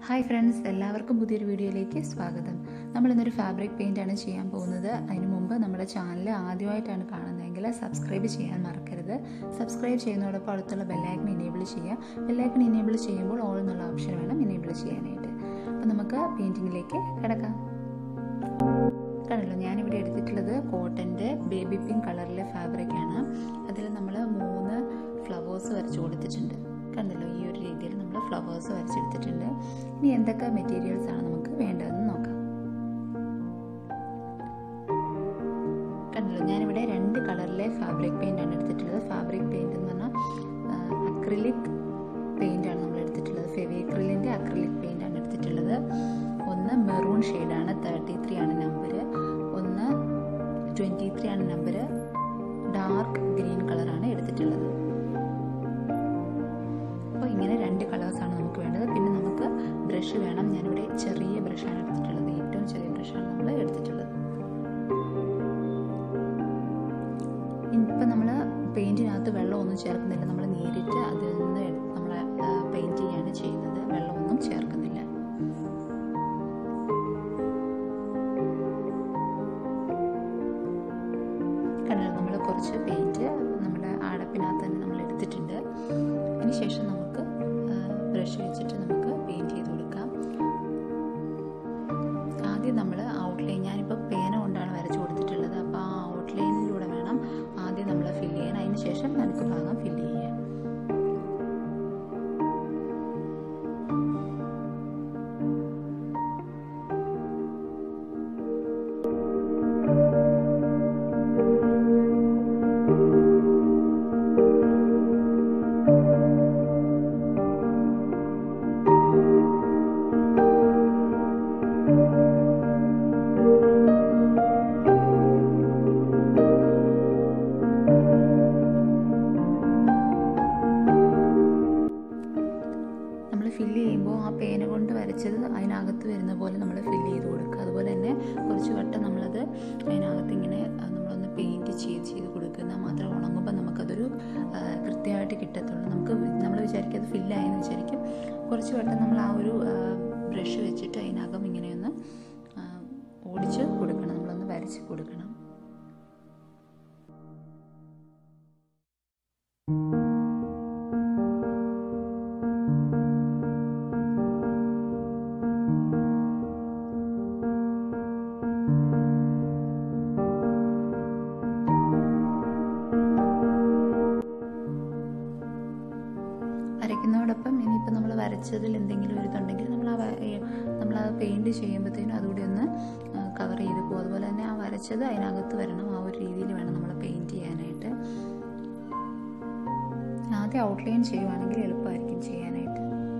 hi friends എല്ലാവർക്കും പുതിയൊരു വീഡിയോയിലേക്ക് സ്വാഗതം നമ്മൾ ഇന്നൊരു ഫാബ്രിക് പെയിൻ്റ് ആണ് ചെയ്യാൻ പോകുന്നത് അതിന് മുമ്പ് നമ്മുടെ ചാനൽ ആദ്യമായിട്ടാണ് കാണുന്നതെങ്കിൽ സബ്സ്ക്രൈബ് ചെയ്യാൻ മറക്കരുത് സബ്സ്ക്രൈബ് ചെയ്യുന്നതോടൊപ്പം അടുത്തുള്ള ബെല്ലൈക്കൺ ഇനേബിൾ ചെയ്യുക ബെല്ലൈക്കൺ ഇനേബിൾ ചെയ്യുമ്പോൾ ഓൾ എന്നുള്ള ഓപ്ഷൻ വേണം ഇനേബിൾ ചെയ്യാനായിട്ട് അപ്പോൾ നമുക്ക് പെയിൻറ്റിങ്ങിലേക്ക് കിടക്കാം കണ്ടല്ലോ ഞാനിവിടെ എടുത്തിട്ടുള്ളത് കോട്ടൻ്റെ ബേബി പിങ്ക് കളറിലെ ഫാബ്രിക്കാണ് അതിൽ നമ്മൾ മൂന്ന് ഫ്ലവേഴ്സ് വരച്ചു കൊടുത്തിട്ടുണ്ട് കണ്ടല്ലോ ഈ ഒരു രീതിയിൽ നമ്മൾ ഫ്ലവേഴ്സ് വരച്ചെടുത്തിട്ടുണ്ട് ഇനി എന്തൊക്കെ മെറ്റീരിയൽസ് ആണ് നമുക്ക് വേണ്ടതെന്ന് നോക്കാം കണ്ടല്ലോ ഞാനിവിടെ രണ്ട് കളറിലെ ഫാബ്രിക് പെയിൻ്റ് ആണ് എടുത്തിട്ടുള്ളത് ഫാബ്രിക് പെയിൻ്റ് എന്ന് പറഞ്ഞാൽ അക്രിലിക് പെയിൻ്റ് ആണ് നമ്മൾ എടുത്തിട്ടുള്ളത് ഫെവിക്രിലിൻ്റെ അക്രിലിക് പെയിൻ്റ് ആണ് എടുത്തിട്ടുള്ളത് ഒന്ന് മെറൂൺ ഷെയ്ഡാണ് തേർട്ടി ത്രീ ആണ് നമ്പർ ഒന്ന് ട്വൻറ്റി ത്രീ ആണ് നമ്പർ ഡാർക്ക് ഗ്രീൻ കളറാണ് എടുത്തിട്ടുള്ളത് അപ്പോൾ ഇങ്ങനെ രണ്ട് കളേഴ്സാണ് നമുക്ക് വേണ്ടത് പിന്നെ നമുക്ക് ബ്രഷ് വേണം ഞാനിവിടെ ചെറിയ ബ്രഷാണ് എടുത്തിട്ടുള്ളത് ഏറ്റവും ചെറിയ ബ്രഷാണ് നമ്മൾ എടുത്തിട്ടുള്ളത് ഇപ്പം നമ്മൾ പെയിൻറ്റിനകത്ത് വെള്ളമൊന്നും ചേർക്കുന്നില്ല നമ്മൾ നേരിട്ട് അതിൽ നിന്ന് നമ്മൾ പെയിൻറ്റ് ചെയ്യാണ് ചെയ്യുന്നത് വെള്ളമൊന്നും ചേർക്കുന്നില്ല കണ്ടല്ലോ നമ്മൾ കുറച്ച് പെയിൻറ്റ് നമ്മുടെ അടപ്പിനകത്ത് തന്നെ നമ്മൾ എടുത്തിട്ടുണ്ട് അതിനുശേഷം നമുക്ക് ബ്രഷ് വെച്ചിട്ട് നമുക്ക് പെയിൻറ്റ് ചെയ്ത് കൊടുക്കാം ആദ്യം നമ്മൾ ഔട്ട്ലൈൻ ഞാനിപ്പോൾ പേന കൊണ്ടാണ് വരച്ചു കൊടുത്തിട്ടുള്ളത് അപ്പോൾ ആ ഔട്ട്ലൈനിലൂടെ വേണം ആദ്യം നമ്മൾ ഫില്ല് ചെയ്യാൻ അതിന് ശേഷം നടുക്ക് ഭാഗം ഫില്ല് ചെയ്യാം നമ്മൾ ഫില്ല് ചെയ്യുമ്പോൾ ആ പേന കൊണ്ട് വരച്ചത് അതിനകത്ത് വരുന്ന പോലെ നമ്മൾ ഫില്ല് ചെയ്ത് കൊടുക്കുക അതുപോലെ തന്നെ കുറച്ച് വട്ടം നമ്മളത് അതിനകത്ത് ഇങ്ങനെ നമ്മളൊന്ന് പെയിൻറ്റ് ചെയ്ത് ചെയ്ത് കൊടുക്കുക എന്നാൽ മാത്രം ഉണങ്ങുമ്പോൾ നമുക്കതൊരു കൃത്യമായിട്ട് കിട്ടത്തുള്ളൂ നമുക്ക് നമ്മൾ വിചാരിക്കും അത് ഫില്ലായെന്ന് വിചാരിക്കും കുറച്ച് വട്ടം നമ്മൾ ആ ഒരു ബ്രഷ് വെച്ചിട്ട് അതിനകം ഇങ്ങനെയൊന്ന് ഓടിച്ച് കൊടുക്കണം നമ്മളൊന്ന് വരച്ച് കൊടുക്കണം വരയ്ക്കുന്നതോടൊപ്പം ഇനിയിപ്പോൾ നമ്മൾ വരച്ചതിൽ എന്തെങ്കിലും ഒരു ഇതുണ്ടെങ്കിൽ നമ്മൾ ആ നമ്മൾ ആ പെയിൻറ് ചെയ്യുമ്പോഴത്തേനും അതുകൂടി ഒന്ന് കവർ ചെയ്ത് പോകും അതുപോലെ തന്നെ ആ വരച്ചത് അതിനകത്ത് വരണം ആ ഒരു രീതിയിൽ വേണം നമ്മൾ പെയിൻറ് ചെയ്യാനായിട്ട് ആദ്യം ഔട്ട്ലൈൻ ചെയ്യുവാണെങ്കിൽ എളുപ്പമായിരിക്കും ചെയ്യാനായിട്ട്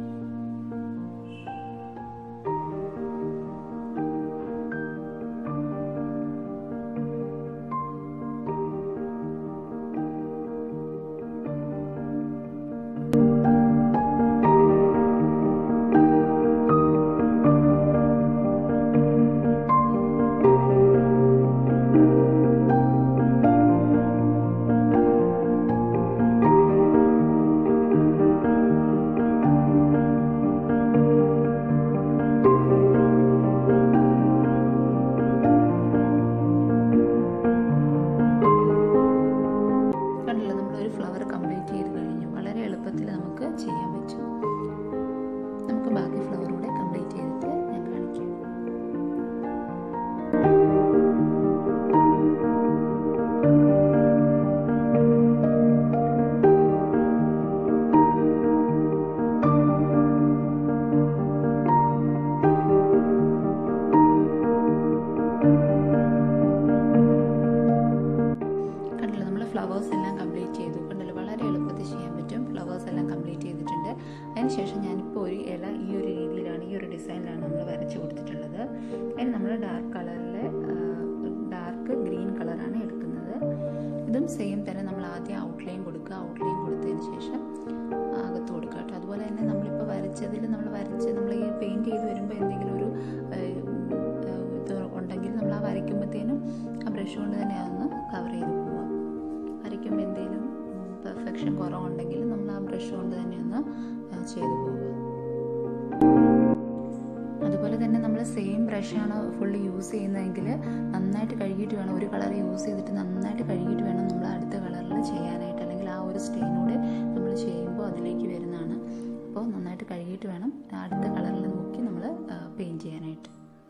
കണ്ടല്ലോ നമ്മൾ ഒരു ഫ്ലവർ കംപ്ലീറ്റ് ചെയ്ത് കഴിഞ്ഞു വളരെ എളുപ്പത്തിൽ നമുക്ക് ചെയ്യാൻ പറ്റും നമുക്ക് ബാക്കി ഫ്ലവർ കൂടെ കംപ്ലീറ്റ് ചെയ്തിട്ട് ഞാൻ കാണിക്കാം കണ്ടല്ലോ നമ്മൾ ഫ്ലവേഴ്സ് എല്ലാം കംപ്ലീറ്റ് ചെയ്തു കണ്ടല്ലോ വളരെ എളുപ്പത്തിൽ ചെയ്യാൻ പറ്റും ഫ്ലവേഴ്സ് എല്ലാം കംപ്ലീറ്റ് ചെയ്തിട്ടുണ്ട് അതിനുശേഷം ഞാനിപ്പോൾ ഒരു ഇല ഈ ഒരു രീതിയിലാണ് ഈ ഒരു ഡിസൈനിലാണ് നമ്മൾ വരച്ച് കൊടുത്തിട്ടുള്ളത് അതിന് നമ്മൾ ഡാർക്ക് കളറിൽ ഡാർക്ക് ഗ്രീൻ കളറാണ് എടുക്കുന്നത് ഇതും സെയിം തന്നെ നമ്മൾ ആദ്യം ഔട്ട്ലൈൻ കൊടുക്കുക ഔട്ട്ലൈൻ കൊടുത്തതിന് ശേഷം അകത്ത് കൊടുക്കുക കേട്ടോ അതുപോലെ തന്നെ നമ്മളിപ്പോൾ വരച്ചതിൽ നമ്മൾ വരച്ച് നമ്മൾ ഈ പെയിൻറ്റ് ചെയ്ത് വരുമ്പോൾ എന്തെങ്കിലും ഒരു ഇത് ഉണ്ടെങ്കിൽ നമ്മൾ ആ വരയ്ക്കുമ്പോഴത്തേനും ആ ബ്രഷ് കൊണ്ട് തന്നെ അതൊന്ന് കവർ ചെയ്ത് പോവാം വരയ്ക്കുമ്പോൾ എന്തെങ്കിലും പെർഫെക്ഷൻ കുറവുണ്ടെങ്കിൽ നമ്മൾ ആ ബ്രഷ് കൊണ്ട് തന്നെ ഒന്ന് ചെയ്തു പോവുക പിന്നെ നമ്മൾ സെയിം ബ്രഷാണ് ഫുള്ള് യൂസ് ചെയ്യുന്നതെങ്കിൽ നന്നായിട്ട് കഴുകിയിട്ട് വേണം ഒരു കളർ യൂസ് ചെയ്തിട്ട് നന്നായിട്ട് കഴുകിയിട്ട് വേണം നമ്മൾ അടുത്ത കളറിൽ ചെയ്യാനായിട്ട് അല്ലെങ്കിൽ ആ ഒരു സ്റ്റെയിനൂടെ നമ്മൾ ചെയ്യുമ്പോൾ അതിലേക്ക് വരുന്നതാണ് അപ്പോൾ നന്നായിട്ട് കഴുകിയിട്ട് വേണം അടുത്ത കളറിൽ നോക്കി നമ്മൾ പെയിൻറ്റ് ചെയ്യാനായിട്ട്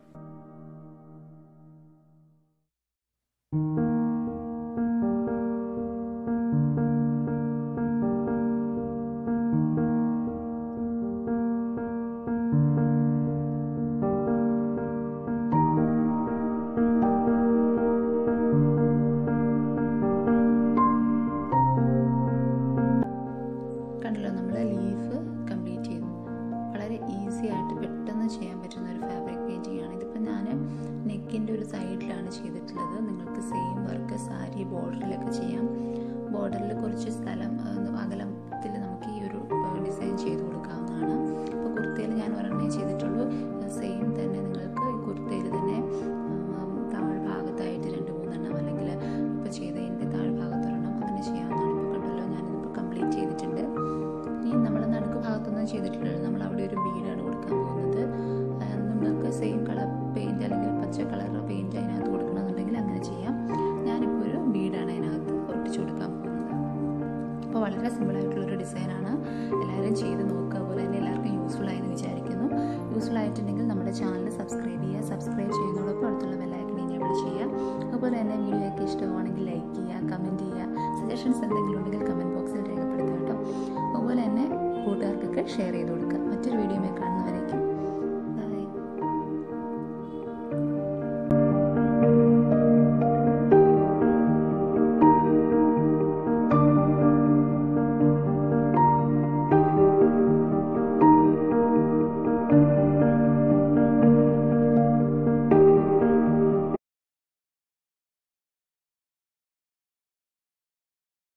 കണ്ടല്ലോ നമ്മൾ ലീഫ് കംപ്ലീറ്റ് ചെയ്തു വളരെ ഈസി ആയിട്ട് പെട്ടെന്ന് ചെയ്യാൻ പറ്റുന്ന ഒരു ഫാബ്രിക് പെയിൻറ്റിംഗ് ആണ് ഇതിപ്പോൾ ഞാൻ നെക്കിൻ്റെ ഒരു സൈഡിലാണ് ചെയ്തിട്ടുള്ളത് നിങ്ങൾക്ക് സെയിം വർക്ക് സാരി ബോർഡറിലൊക്കെ ചെയ്യാം ബോർഡറിൽ കുറച്ച് സ്ഥലം അകലത്തിൽ നമുക്ക് ഈ ഒരു ഡിസൈൻ ചെയ്ത് കൊടുക്കാവുന്നതാണ് ഇപ്പോൾ കുർത്തയിൽ ഞാൻ ഒരെണ്ണേ ചെയ്തിട്ടുള്ളൂ സെയിം തന്നെ നിങ്ങൾക്ക് ഈ കുർത്തയിൽ തന്നെ താഴ്ഭാഗത്തായിട്ട് രണ്ട് മൂന്നെണ്ണം അല്ലെങ്കിൽ ഇപ്പോൾ ചെയ്തതിൻ്റെ താഴ്ഭാഗത്തൊരെണ്ണം അങ്ങനെ ചെയ്യാവുന്നതാണ് ഇപ്പോൾ കണ്ടല്ലോ ഞാനിതിപ്പോൾ കംപ്ലീറ്റ് ചെയ്തിട്ടുണ്ട് ഇനി നമ്മൾ നടുക്ക് ഭാഗത്തൊന്നും ചെയ്തിട്ടില്ലല്ലോ നമ്മൾ അവിടെ ഒരു ബീഡാണ് കൊടുക്കാൻ പോകുന്നത് നിങ്ങൾക്ക് സെയിം കളർ പെയിൻറ്റ് അല്ലെങ്കിൽ പച്ച കളർ പെയിൻറ്റ് അതിനകത്ത് കൊടുക്കണമെന്നുണ്ടെങ്കിൽ അങ്ങനെ ചെയ്യാം ഞാനിപ്പോൾ ഒരു ബീഡാണ് അതിനകത്ത് ഒട്ടിച്ചു കൊടുക്കാൻ പോകുന്നത് അപ്പോൾ വളരെ സിമ്പിളായിട്ടുള്ളൊരു ഡിസൈനാണ് എല്ലാവരും ചെയ്ത് നോക്കുക അതുപോലെ തന്നെ എല്ലാവർക്കും യൂസ്ഫുൾ ആയെന്ന് വിചാരിക്കുന്നു യൂസ്ഫുൾ ആയിട്ടുണ്ടെങ്കിൽ നമ്മുടെ ചാനൽ സബ്സ്ക്രൈബ് ചെയ്യുക സബ്സ്ക്രൈബ് ചെയ്യുന്നതോടൊപ്പം അടുത്തുള്ള ബെല്ലൈക്കൺ എനേബിൾ ചെയ്യുക അതുപോലെ തന്നെ വീഡിയോ ഒക്കെ ഇഷ്ടമാണെങ്കിൽ ലൈക്ക് ചെയ്യുക കമൻറ്റ് ചെയ്യുക സജഷൻസ് എന്തെങ്കിലും ഉണ്ടെങ്കിൽ കമൻറ്റ് ബോക്സിൽ രേഖപ്പെടുത്തുക കേട്ടോ അതുപോലെ തന്നെ കൂട്ടുകാർക്കൊക്കെ ഷെയർ ചെയ്ത് കൊടുക്കുക